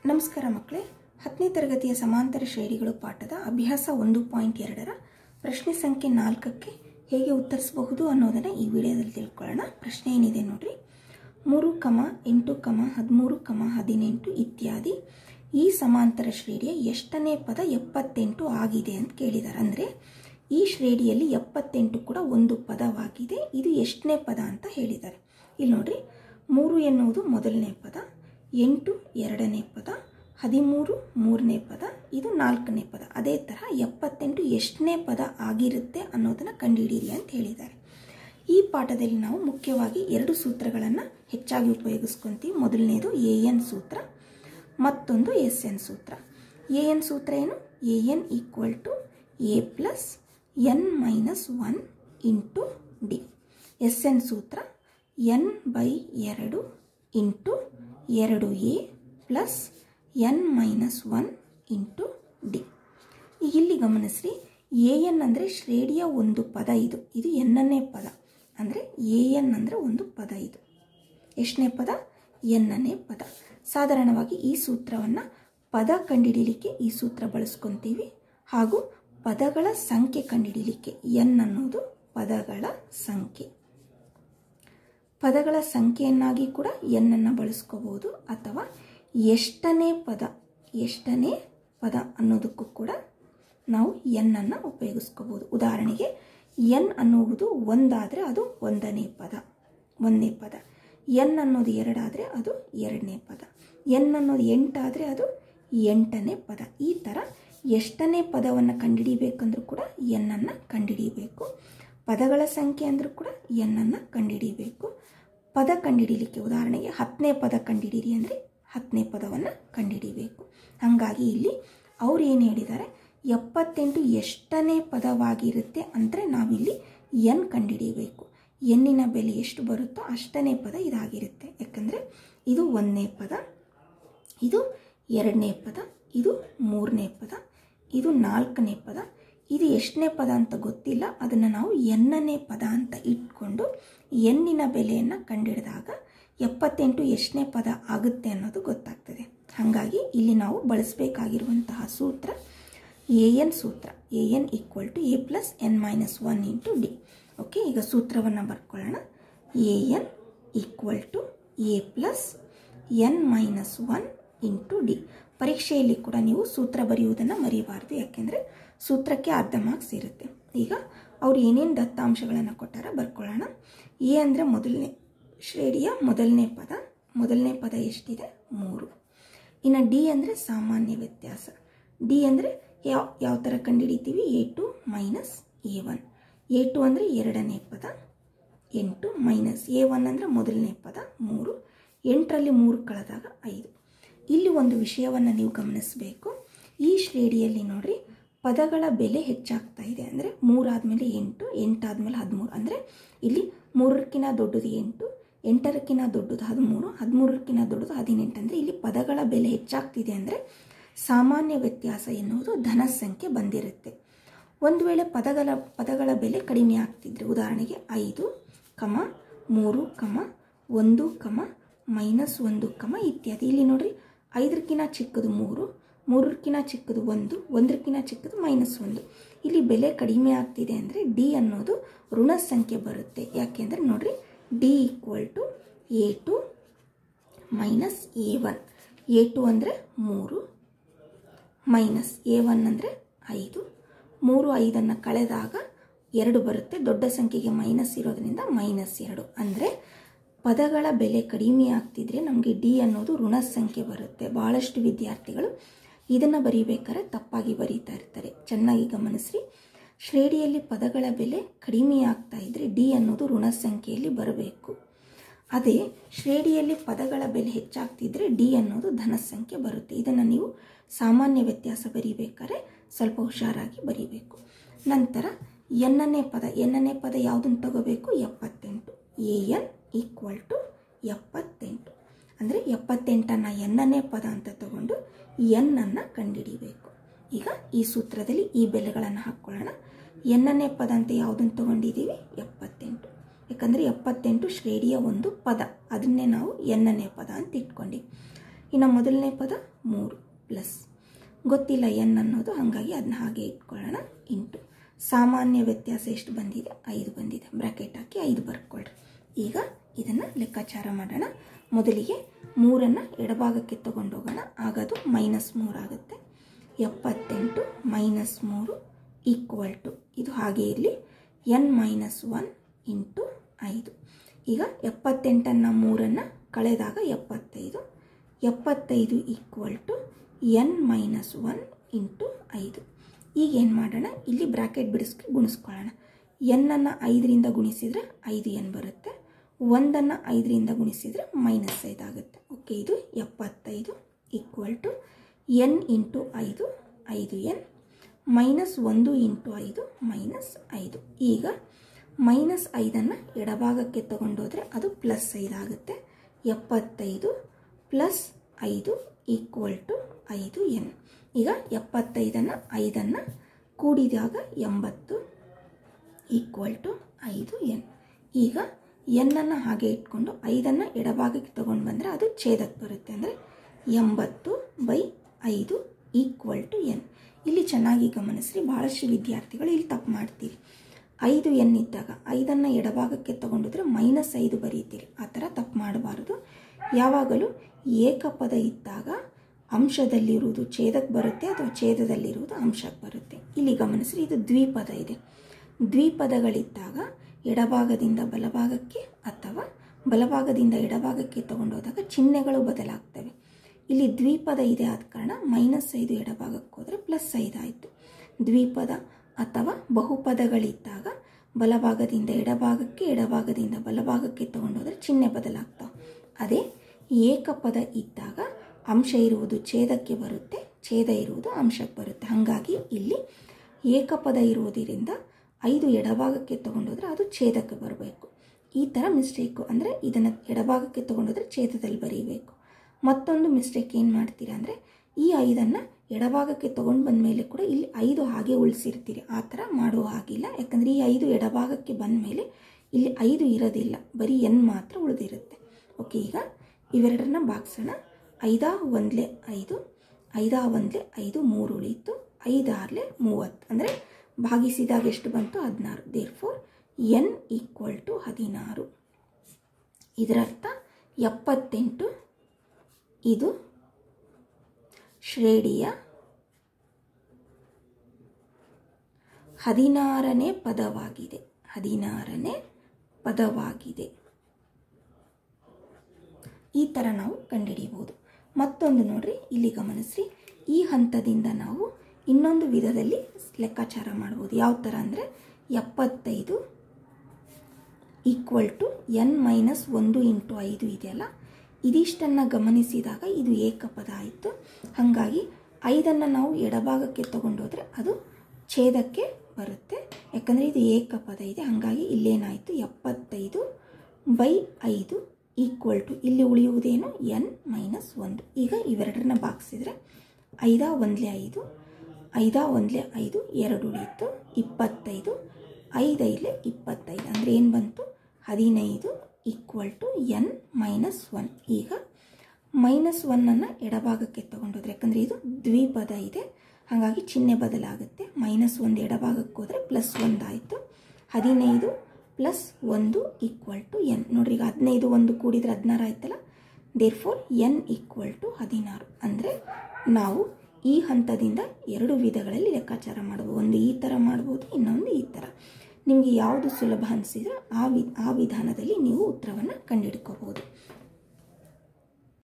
ನಮಸ್ಕಾರ ಮಕ್ಕಳೇ ಹತ್ತನೇ ತರಗತಿಯ ಸಮಾಂತರ ಶ್ರೇಣಿಗಳು ಪಾಠದ ಅಭ್ಯಾಸ ಒಂದು ಪಾಯಿಂಟ್ ಎರಡರ ಪ್ರಶ್ನೆ ಸಂಖ್ಯೆ ನಾಲ್ಕಕ್ಕೆ ಹೇಗೆ ಉತ್ತರಿಸಬಹುದು ಅನ್ನೋದನ್ನು ಈ ವಿಡಿಯೋದಲ್ಲಿ ತಿಳ್ಕೊಳ್ಳೋಣ ಪ್ರಶ್ನೆ ಏನಿದೆ ನೋಡ್ರಿ ಮೂರು ಕಮ ಎಂಟು ಕಮ ಹದಿಮೂರು ಕಮ ಹದಿನೆಂಟು ಇತ್ಯಾದಿ ಈ ಸಮಾಂತರ ಶ್ರೇಣಿಯ ಎಷ್ಟನೇ ಪದ ಎಪ್ಪತ್ತೆಂಟು ಆಗಿದೆ ಅಂತ ಕೇಳಿದ್ದಾರೆ ಅಂದರೆ ಈ ಶ್ರೇಣಿಯಲ್ಲಿ ಎಪ್ಪತ್ತೆಂಟು ಕೂಡ ಒಂದು ಪದವಾಗಿದೆ ಇದು ಎಷ್ಟನೇ ಪದ ಅಂತ ಹೇಳಿದ್ದಾರೆ ಇಲ್ಲಿ ನೋಡ್ರಿ ಮೂರು ಎನ್ನುವುದು ಮೊದಲನೇ ಪದ ಎಂಟು ಎರಡನೇ ಪದ ಹದಿಮೂರು ಮೂರನೇ ಪದ ಇದು ನಾಲ್ಕನೇ ಪದ ಅದೇ ಥರ ಎಪ್ಪತ್ತೆಂಟು ಎಷ್ಟನೇ ಪದ ಆಗಿರುತ್ತೆ ಅನ್ನೋದನ್ನು ಕಂಡುಹಿಡಿಯಿರಿ ಅಂತ ಹೇಳಿದ್ದಾರೆ ಈ ಪಾಠದಲ್ಲಿ ನಾವು ಮುಖ್ಯವಾಗಿ ಎರಡು ಸೂತ್ರಗಳನ್ನು ಹೆಚ್ಚಾಗಿ ಉಪಯೋಗಿಸ್ಕೊತೀವಿ ಮೊದಲನೇದು ಎ ಎನ್ ಸೂತ್ರ ಮತ್ತೊಂದು ಎಸ್ ಎನ್ ಸೂತ್ರ ಎ ಎನ್ ಸೂತ್ರ ಏನು A N equal to A plus N minus one into D S N ಸೂತ್ರ ಎನ್ ಬೈ ಎರಡು ಇಂಟು ಎರಡು A plus N minus one into D ಈಗ ಇಲ್ಲಿ ಗಮನಿಸ್ರಿ ಎ ಎನ್ ಅಂದರೆ ಶ್ರೇಣಿಯ ಒಂದು ಪದ ಇದು ಇದು ಎನ್ನನೇ ಪದ ಅಂದರೆ ಎ ಎನ್ ಅಂದರೆ ಒಂದು ಪದ ಇದು ಎಷ್ಟನೇ ಪದ ಎನ್ನನೇ ಪದ ಸಾಧಾರಣವಾಗಿ ಈ ಸೂತ್ರವನ್ನು ಪದ ಕಂಡುಹಿಡಿಯಲಿಕ್ಕೆ ಈ ಸೂತ್ರ ಬಳಸ್ಕೊತೀವಿ ಹಾಗೂ ಪದಗಳ ಸಂಖ್ಯೆ ಕಂಡುಹಿಡಿಯಲಿಕ್ಕೆ ಎನ್ ಅನ್ನೋದು ಪದಗಳ ಸಂಖ್ಯೆ ಪದಗಳ ಸಂಖ್ಯೆಯನ್ನಾಗಿ ಕೂಡ ಎನ್ನನ್ನು ಬಳಸ್ಕೋಬಹುದು ಅಥವಾ ಎಷ್ಟನೇ ಪದ ಎಷ್ಟನೇ ಪದ ಅನ್ನೋದಕ್ಕೂ ಕೂಡ ನಾವು ಎನ್ನನ್ನು ಉಪಯೋಗಿಸ್ಕೋಬಹುದು ಉದಾಹರಣೆಗೆ ಎನ್ ಅನ್ನುವುದು ಒಂದಾದರೆ ಅದು ಒಂದನೇ ಪದ ಒಂದನೇ ಪದ ಎನ್ ಅನ್ನೋದು ಎರಡಾದರೆ ಅದು ಎರಡನೇ ಪದ ಎನ್ ಅನ್ನೋದು ಎಂಟಾದರೆ ಅದು ಎಂಟನೇ ಪದ ಈ ಥರ ಎಷ್ಟನೇ ಪದವನ್ನು ಕಂಡುಹಿಡಿಬೇಕಂದ್ರೂ ಕೂಡ ಎನ್ನನ್ನು ಕಂಡುಹಿಡಿಯಬೇಕು ಪದಗಳ ಸಂಖ್ಯೆ ಅಂದರೂ ಕೂಡ ಎನ್ನನ್ನು ಕಂಡುಹಿಡಿಯಬೇಕು ಪದ ಕಂಡುಹಿಡಿಯಲಿಕ್ಕೆ ಉದಾಹರಣೆಗೆ ಹತ್ತನೇ ಪದ ಕಂಡುಹಿಡೀರಿ ಅಂದರೆ ಹತ್ತನೇ ಪದವನ್ನು ಕಂಡುಹಿಡಿಯಬೇಕು ಹಾಗಾಗಿ ಇಲ್ಲಿ ಅವ್ರು ಏನು ಹೇಳಿದ್ದಾರೆ ಎಪ್ಪತ್ತೆಂಟು ಎಷ್ಟನೇ ಪದವಾಗಿರುತ್ತೆ ಅಂದರೆ ನಾವಿಲ್ಲಿ ಎನ್ ಕಂಡುಹಿಡಿಯಬೇಕು ಎನ್ನಿನ ಬೆಲೆ ಎಷ್ಟು ಬರುತ್ತೋ ಅಷ್ಟನೇ ಪದ ಇದಾಗಿರುತ್ತೆ ಯಾಕಂದರೆ ಇದು ಒಂದನೇ ಪದ ಇದು ಎರಡನೇ ಪದ ಇದು ಮೂರನೇ ಪದ ಇದು ನಾಲ್ಕನೇ ಪದ ಇದು ಎಷ್ಟನೇ ಪದ ಅಂತ ಗೊತ್ತಿಲ್ಲ ಅದನ್ನು ನಾವು ಎನ್ನನೇ ಪದ ಅಂತ ಇಟ್ಕೊಂಡು ಎನ್ನಿನ ಬೆಲೆಯನ್ನು ಕಂಡುಹಿಡಿದಾಗ ಎಪ್ಪತ್ತೆಂಟು ಎಷ್ಟನೇ ಪದ ಆಗುತ್ತೆ ಅನ್ನೋದು ಗೊತ್ತಾಗ್ತದೆ ಹಾಗಾಗಿ ಇಲ್ಲಿ ನಾವು ಬಳಸಬೇಕಾಗಿರುವಂತಹ ಸೂತ್ರ ಎ ಎನ್ ಸೂತ್ರ A N equal to A plus N minus one into D okay ಈಗ ಸೂತ್ರವನ್ನು ಬರ್ಕೊಳ್ಳೋಣ A N equal to A plus N minus one into D ಪರೀಕ್ಷೆಯಲ್ಲಿ ಕೂಡ ನೀವು ಸೂತ್ರ ಬರೆಯುವುದನ್ನು ಮರೆಯಬಾರ್ದು ಯಾಕೆಂದರೆ ಸೂತ್ರಕ್ಕೆ ಅರ್ಧ ಮಾರ್ಕ್ಸ್ ಇರುತ್ತೆ ಈಗ ಅವ್ರು ಏನೇನು ದತ್ತಾಂಶಗಳನ್ನು ಕೊಟ್ಟಾರ ಬರ್ಕೊಳ್ಳೋಣ ಎ ಅಂದರೆ ಮೊದಲನೇ ಶ್ರೇಣಿಯ ಮೊದಲನೇ ಪದ ಮೊದಲನೇ ಪದ ಎಷ್ಟಿದೆ ಮೂರು ಇನ್ನು ಡಿ ಅಂದರೆ ಸಾಮಾನ್ಯ ವ್ಯತ್ಯಾಸ ಡಿ ಅಂದರೆ ಯಾವ ಯಾವ ಥರ ಕಂಡುಹಿಡಿತೀವಿ A two minus A one A two ಅಂದರೆ ಎರಡನೇ ಪದ ಎಂಟು ಮೈನಸ್ ಎ ಒನ್ ಅಂದರೆ ಮೊದಲನೇ ಪದ ಮೂರು ಎಂಟರಲ್ಲಿ ಮೂರು ಕಳೆದಾಗ ಐದು ಇಲ್ಲಿ ಒಂದು ವಿಷಯವನ್ನು ನೀವು ಗಮನಿಸಬೇಕು ಈ ಶ್ರೇಣಿಯಲ್ಲಿ ನೋಡ್ರಿ ಪದಗಳ ಬೆಲೆ ಹೆಚ್ಚಾಗ್ತಾ ಇದೆ ಅಂದರೆ ಮೂರಾದಮೇಲೆ ಎಂಟು ಎಂಟಾದಮೇಲೆ ಹದಿಮೂರು ಅಂದರೆ ಇಲ್ಲಿ ಮೂರಕ್ಕಿಂತ ದೊಡ್ಡದು ಎಂಟು ಎಂಟರಕ್ಕಿಂತ ದೊಡ್ಡದು ಹದಿಮೂರು ಹದಿಮೂರಕ್ಕಿಂತ ದೊಡ್ಡದು ಹದಿನೆಂಟು ಅಂದರೆ ಇಲ್ಲಿ ಪದಗಳ ಬೆಲೆ ಹೆಚ್ಚಾಗ್ತಿದೆ ಅಂದರೆ ಸಾಮಾನ್ಯ ವ್ಯತ್ಯಾಸ ಎನ್ನುವುದು ಧನ ಸಂಖ್ಯೆ ಬಂದಿರುತ್ತೆ ಒಂದು ವೇಳೆ ಪದಗಳ ಪದಗಳ ಬೆಲೆ ಕಡಿಮೆ ಆಗ್ತಿದ್ರೆ ಉದಾಹರಣೆಗೆ ಐದು ಕಮ ಮೂರು ಕಮ ಒಂದು ಕಮ ಮೈನಸ್ ಒಂದು ಕಮ ಇತ್ಯಾದಿ ಇಲ್ಲಿ ನೋಡ್ರಿ ಐದರಕ್ಕಿಂತ ಚಿಕ್ಕದು ಮೂರು ಮೂರಕ್ಕಿಂತ ಚಿಕ್ಕದು ಒಂದು ಒಂದರಕ್ಕಿಂತ ಚಿಕ್ಕದು ಮೈನಸ್ ಒಂದು ಇಲ್ಲಿ ಬೆಲೆ ಕಡಿಮೆ ಆಗ್ತಿದೆ ಅಂದರೆ ಡಿ ಅನ್ನೋದು ಋಣ ಸಂಖ್ಯೆ ಬರುತ್ತೆ ಯಾಕೆಂದರೆ ನೋಡ್ರಿ D equal to A two minus A one A two ಅಂದರೆ ಮೂರು ಮೈನಸ್ ಎ ಒನ್ ಅಂದರೆ ಐದು ಮೂರು ಐದನ್ನು ಕಳೆದಾಗ ಎರಡು ಬರುತ್ತೆ ದೊಡ್ಡ ಸಂಖ್ಯೆಗೆ ಮೈನಸ್ ಇರೋದ್ರಿಂದ ಮೈನಸ್ ಎರಡು ಅಂದರೆ ಪದಗಳ ಬೆಲೆ ಕಡಿಮೆ ಆಗ್ತಿದ್ರೆ ನಮಗೆ ಡಿ ಅನ್ನೋದು ಋಣ ಸಂಖ್ಯೆ ಬರುತ್ತೆ ಭಾಳಷ್ಟು ವಿದ್ಯಾರ್ಥಿಗಳು ಇದನ್ನು ಬರೀಬೇಕಾದ್ರೆ ತಪ್ಪಾಗಿ ಬರೀತಾ ಇರ್ತಾರೆ ಚೆನ್ನಾಗಿ ಗಮನಿಸ್ರಿ ಶ್ರೇಣಿಯಲ್ಲಿ ಪದಗಳ ಬೆಲೆ ಕಡಿಮೆ ಆಗ್ತಾ ಇದ್ದರೆ ಡಿ ಅನ್ನೋದು ಋಣ ಸಂಖ್ಯೆಯಲ್ಲಿ ಬರಬೇಕು ಅದೇ ಶ್ರೇಣಿಯಲ್ಲಿ ಪದಗಳ ಬೆಲೆ ಹೆಚ್ಚಾಗ್ತಿದ್ರೆ ಡಿ ಅನ್ನೋದು ಧನ ಸಂಖ್ಯೆ ಬರುತ್ತೆ ಇದನ್ನು ನೀವು ಸಾಮಾನ್ಯ ವ್ಯತ್ಯಾಸ ಬರೀಬೇಕಾದ್ರೆ ಸ್ವಲ್ಪ ಹುಷಾರಾಗಿ ಬರೀಬೇಕು ನಂತರ ಎನ್ನನೇ ಪದ ಎನ್ನನೇ ಪದ ಯಾವುದನ್ನು ತಗೋಬೇಕು ಎಪ್ಪತ್ತೆಂಟು ಎ ಎನ್ ಈಕ್ವಲ್ ಟು ಎಪ್ಪತ್ತೆಂಟು ಅಂದರೆ ಎಪ್ಪತ್ತೆಂಟನ್ನು ಎನ್ನನೇ ಪದ ಅಂತ ತಗೊಂಡು ಎನ್ನನ್ನು ಕಂಡುಹಿಡಿಬೇಕು ಈಗ ಈ ಸೂತ್ರದಲ್ಲಿ ಈ ಬೆಲೆಗಳನ್ನು ಹಾಕ್ಕೊಳ್ಳೋಣ ಎನ್ನನೇ ಪದ ಅಂತ ಯಾವುದನ್ನು ತಗೊಂಡಿದ್ದೀವಿ ಎಪ್ಪತ್ತೆಂಟು ಯಾಕಂದರೆ ಎಪ್ಪತ್ತೆಂಟು ಶ್ರೇಣಿಯ ಒಂದು ಪದ ಅದನ್ನೇ ನಾವು ಎನ್ನನೇ ಪದ ಅಂತ ಇಟ್ಕೊಂಡಿ ಇನ್ನು ಮೊದಲನೇ ಪದ ಮೂರು ಪ್ಲಸ್ ಗೊತ್ತಿಲ್ಲ ಎನ್ ಅನ್ನೋದು ಹಾಗಾಗಿ ಅದನ್ನ ಹಾಗೆ ಇಟ್ಕೊಳ್ಳೋಣ ಇಂಟು ಸಾಮಾನ್ಯ ವ್ಯತ್ಯಾಸ ಎಷ್ಟು ಬಂದಿದೆ ಐದು ಬಂದಿದೆ ಬ್ರ್ಯಾಕೆಟ್ ಹಾಕಿ ಐದು ಬರ್ಕೊಳ್ರಿ ಈಗ ಇದನ್ನು ಲೆಕ್ಕಾಚಾರ ಮಾಡೋಣ ಮೊದಲಿಗೆ ಮೂರನ್ನು ಎಡಭಾಗಕ್ಕೆ ತಗೊಂಡೋಗೋಣ ಆಗ ಅದು ಮೈನಸ್ ಮೂರಾಗುತ್ತೆ ಎಪ್ಪತ್ತೆಂಟು ಮೈನಸ್ ಮೂರು ಈಕ್ವಲ್ ಟು ಇದು ಹಾಗೆ ಇರಲಿ ಎನ್ ಮೈನಸ್ ಒನ್ ಇಂಟು ಐದು ಈಗ ಎಪ್ಪತ್ತೆಂಟನ್ನು ಮೂರನ್ನು ಕಳೆದಾಗ ಎಪ್ಪತ್ತೈದು ಎಪ್ಪತ್ತೈದು equal to N minus one into ಐದು ಈಗ ಏನು ಮಾಡೋಣ ಇಲ್ಲಿ ಬ್ರ್ಯಾಕೆಟ್ ಬಿಡಿಸ್ಕೊ ಗುಣಿಸ್ಕೊಳ್ಳೋಣ ಎನ್ನನ್ನು ಐದರಿಂದ ಗುಣಿಸಿದರೆ ಐದು ಎನ್ ಬರುತ್ತೆ ಒಂದನ್ನು ಐದರಿಂದ ಗುಣಿಸಿದರೆ ಮೈನಸ್ ಐದು ಆಗುತ್ತೆ ಓಕೆ ಇದು ಎಪ್ಪತ್ತೈದು ಈಕ್ವಲ್ ಟು ಎನ್ ಇಂಟು ಐದು ಐದು ಎನ್ ಮೈನಸ್ ಒಂದು ಇಂಟು ಐದು ಮೈನಸ್ ಐದು ಈಗ ಮೈನಸ್ ಐದನ್ನು ಎಡಭಾಗಕ್ಕೆ ತಗೊಂಡೋದ್ರೆ ಅದು ಪ್ಲಸ್ ಐದಾಗುತ್ತೆ ಎಪ್ಪತ್ತೈದು ಪ್ಲಸ್ ಐದು ಈಕ್ವಲ್ ಟು ಐದು ಎನ್ ಈಗ ಎಪ್ಪತ್ತೈದನ್ನು ಐದನ್ನು ಕೂಡಿದಾಗ ಎಂಬತ್ತು ಈಕ್ವಲ್ ಟು ಐದು ಎನ್ ಈಗ ಎನ್ನನ್ನು ಹಾಗೆ ಇಟ್ಕೊಂಡು ಐದನ್ನು ಎಡಭಾಗಕ್ಕೆ ತೊಗೊಂಡು ಬಂದರೆ ಅದು ಛೇದಕ್ಕೆ ಬರುತ್ತೆ ಅಂದರೆ ಎಂಬತ್ತು ಬೈ ಐದು ಈಕ್ವಲ್ ಟು ಎನ್ ಇಲ್ಲಿ ಚೆನ್ನಾಗಿ ಗಮನಿಸ್ರಿ ಭಾಳಷ್ಟು ವಿದ್ಯಾರ್ಥಿಗಳು ಇಲ್ಲಿ ತಪ್ಪು ಮಾಡ್ತೀರಿ ಐದು ಎನ್ ಇದ್ದಾಗ ಐದನ್ನು ಎಡಭಾಗಕ್ಕೆ ತಗೊಂಡಿದ್ರೆ ಮೈನಸ್ ಐದು ಬರೀತೀರಿ ಆ ಥರ ತಪ್ಪು ಮಾಡಬಾರ್ದು ಯಾವಾಗಲೂ ಏಕಪದ ಇದ್ದಾಗ ಅಂಶದಲ್ಲಿರುವುದು ಛೇದಕ್ಕೆ ಬರುತ್ತೆ ಅಥವಾ ಛೇದದಲ್ಲಿರುವುದು ಅಂಶಕ್ಕೆ ಬರುತ್ತೆ ಇಲ್ಲಿ ಗಮನಿಸ್ರಿ ಇದು ದ್ವಿಪದ ಇದೆ ದ್ವಿಪದಗಳಿದ್ದಾಗ ಎಡಭಾಗದಿಂದ ಬಲಭಾಗಕ್ಕೆ ಅಥವಾ ಬಲಭಾಗದಿಂದ ಎಡಭಾಗಕ್ಕೆ ತಗೊಂಡೋದಾಗ ಚಿಹ್ನೆಗಳು ಬದಲಾಗ್ತವೆ ಇಲ್ಲಿ ದ್ವಿಪದ ಇದೆ ಆದ ಕಾರಣ ಮೈನಸ್ ಐದು ಎಡಭಾಗಕ್ಕೆ ಹೋದರೆ ಪ್ಲಸ್ ಐದು ಆಯಿತು ದ್ವಿಪದ ಅಥವಾ ಬಹುಪದಗಳಿದ್ದಾಗ ಬಲಭಾಗದಿಂದ ಎಡಭಾಗಕ್ಕೆ ಎಡಭಾಗದಿಂದ ಬಲಭಾಗಕ್ಕೆ ತಗೊಂಡೋದ್ರೆ ಚಿಹ್ನೆ ಬದಲಾಗ್ತಾವೆ ಅದೇ ಏಕಪದ ಇದ್ದಾಗ ಅಂಶ ಇರುವುದು ಛೇದಕ್ಕೆ ಬರುತ್ತೆ ಛೇದ ಇರುವುದು ಅಂಶಕ್ಕೆ ಬರುತ್ತೆ ಹಾಗಾಗಿ ಇಲ್ಲಿ ಏಕಪದ ಇರುವುದರಿಂದ ಐದು ಎಡಭಾಗಕ್ಕೆ ತಗೊಂಡೋದ್ರೆ ಅದು ಛೇದಕ್ಕೆ ಬರಬೇಕು ಈ ಥರ ಮಿಸ್ಟೇಕು ಅಂದರೆ ಇದನ್ನು ಎಡಭಾಗಕ್ಕೆ ತಗೊಂಡೋದ್ರೆ ಛೇದದಲ್ಲಿ ಬರೀಬೇಕು ಮತ್ತೊಂದು ಮಿಸ್ಟೇಕ್ ಏನು ಮಾಡ್ತೀರಾ ಅಂದರೆ ಈ ಐದನ್ನು ಎಡಭಾಗಕ್ಕೆ ತೊಗೊಂಡು ಬಂದ ಮೇಲೆ ಕೂಡ ಇಲ್ಲಿ ಐದು ಹಾಗೆ ಉಳಿಸಿರ್ತೀರಿ ಆ ಥರ ಮಾಡುವ ಹಾಗಿಲ್ಲ ಯಾಕಂದರೆ ಈ ಐದು ಎಡಭಾಗಕ್ಕೆ ಬಂದ ಮೇಲೆ ಇಲ್ಲಿ ಐದು ಇರೋದಿಲ್ಲ ಬರೀ ಎನ್ ಮಾತ್ರ ಉಳಿದಿರುತ್ತೆ ಓಕೆ ಈಗ ಇವೆರಡನ್ನ ಬಾಗ್ಸೋಣ ಐದಾ ಒಂದ್ಲೆ ಐದು ಐದಾ ಒಂದ್ಲೆ ಐದು ಮೂರು ಉಳೀತು ಐದಾರ್ಲೆ ಮೂವತ್ತು ಅಂದರೆ ಭಾಗಿಸಿದಾಗ ಎಷ್ಟು ಬಂತು ಹದಿನಾರು therefore N equal to ಹದಿನಾರು ಇದರರ್ಥ ಎಪ್ಪತ್ತೆಂಟು ಇದು ಶ್ರೇಣಿಯ ಹದಿನಾರನೇ ಪದವಾಗಿದೆ ಹದಿನಾರನೇ ಪದವಾಗಿದೆ ಈ ಥರ ನಾವು ಕಂಡುಹಿಡಿಯಬಹುದು ಮತ್ತೊಂದು ನೋಡ್ರಿ ಇಲ್ಲಿ ಗಮನಿಸ್ರಿ ಈ ಹಂತದಿಂದ ನಾವು ಇನ್ನೊಂದು ವಿಧದಲ್ಲಿ ಲೆಕ್ಕಾಚಾರ ಮಾಡ್ಬೋದು ಯಾವ ಥರ ಅಂದರೆ ಎಪ್ಪತ್ತೈದು ಈಕ್ವಲ್ ಟು ಎನ್ ಮೈನಸ್ ಒಂದು ಇಂಟು ಐದು ಇದೆಯಲ್ಲ ಇದಿಷ್ಟನ್ನು ಗಮನಿಸಿದಾಗ ಇದು ಏಕಪದ ಆಯಿತು ಹಾಗಾಗಿ ಐದನ್ನು ನಾವು ಎಡಭಾಗಕ್ಕೆ ತಗೊಂಡೋದ್ರೆ ಅದು ಛೇದಕ್ಕೆ ಬರುತ್ತೆ ಯಾಕಂದರೆ ಇದು ಏಕಪದ ಇದೆ ಹಾಗಾಗಿ ಇಲ್ಲೇನಾಯಿತು ಎಪ್ಪತ್ತೈದು ಬೈ ಐದು ಈಕ್ವಲ್ ಟು ಇಲ್ಲಿ ಉಳಿಯುವುದೇನು ಎನ್ ಮೈನಸ್ ಒಂದು ಈಗ ಇವೆರಡರನ್ನ ಬಾಗಿಸಿದ್ರೆ ಐದಾ ಒಂದ್ಲೆ ಐದು ಐದಾ ಒಂದ್ಲೆ ಐದು ಎರಡು ಉಳಿಯಿತು ಇಪ್ಪತ್ತೈದು ಐದೈದಲೆ ಇಪ್ಪತ್ತೈದು ಅಂದರೆ ಏನು ಬಂತು ಹದಿನೈದು equal to N minus one ಈಗ ಮೈನಸ್ ಒನ್ನನ್ನು ಎಡಭಾಗಕ್ಕೆ ತಗೊಂಡೋದ್ರೆ ಯಾಕಂದರೆ ಇದು ದ್ವಿಪದ ಇದೆ ಹಾಗಾಗಿ ಚಿಹ್ನೆ ಬದಲಾಗುತ್ತೆ ಮೈನಸ್ ಒಂದು ಎಡಭಾಗಕ್ಕೆ ಹೋದರೆ ಪ್ಲಸ್ ಒಂದಾಯಿತು ಹದಿನೈದು ಪ್ಲಸ್ ಒಂದು ಈಕ್ವಲ್ ಟು ಎನ್ ನೋಡ್ರಿ ಈಗ ಹದಿನೈದು ಒಂದು ಕೂಡಿದರೆ ಹದಿನಾರು ಆಯ್ತಲ್ಲ therefore N equal to ಹದಿನಾರು ಅಂದರೆ ನಾವು ಈ ಹಂತದಿಂದ ಎರಡು ವಿಧಗಳಲ್ಲಿ ಲೆಕ್ಕಾಚಾರ ಮಾಡ್ಬೋದು ಒಂದು ಈ ಥರ ಮಾಡ್ಬೋದು ಇನ್ನೊಂದು ಈ ಥರ ನಿಮಗೆ ಯಾವುದು ಸುಲಭ ಅನಿಸಿದ್ರೆ ಆ ವಿ ಆ ವಿಧಾನದಲ್ಲಿ ನೀವು ಉತ್ತರವನ್ನು ಕಂಡುಹಿಡ್ಕೋಬೋದು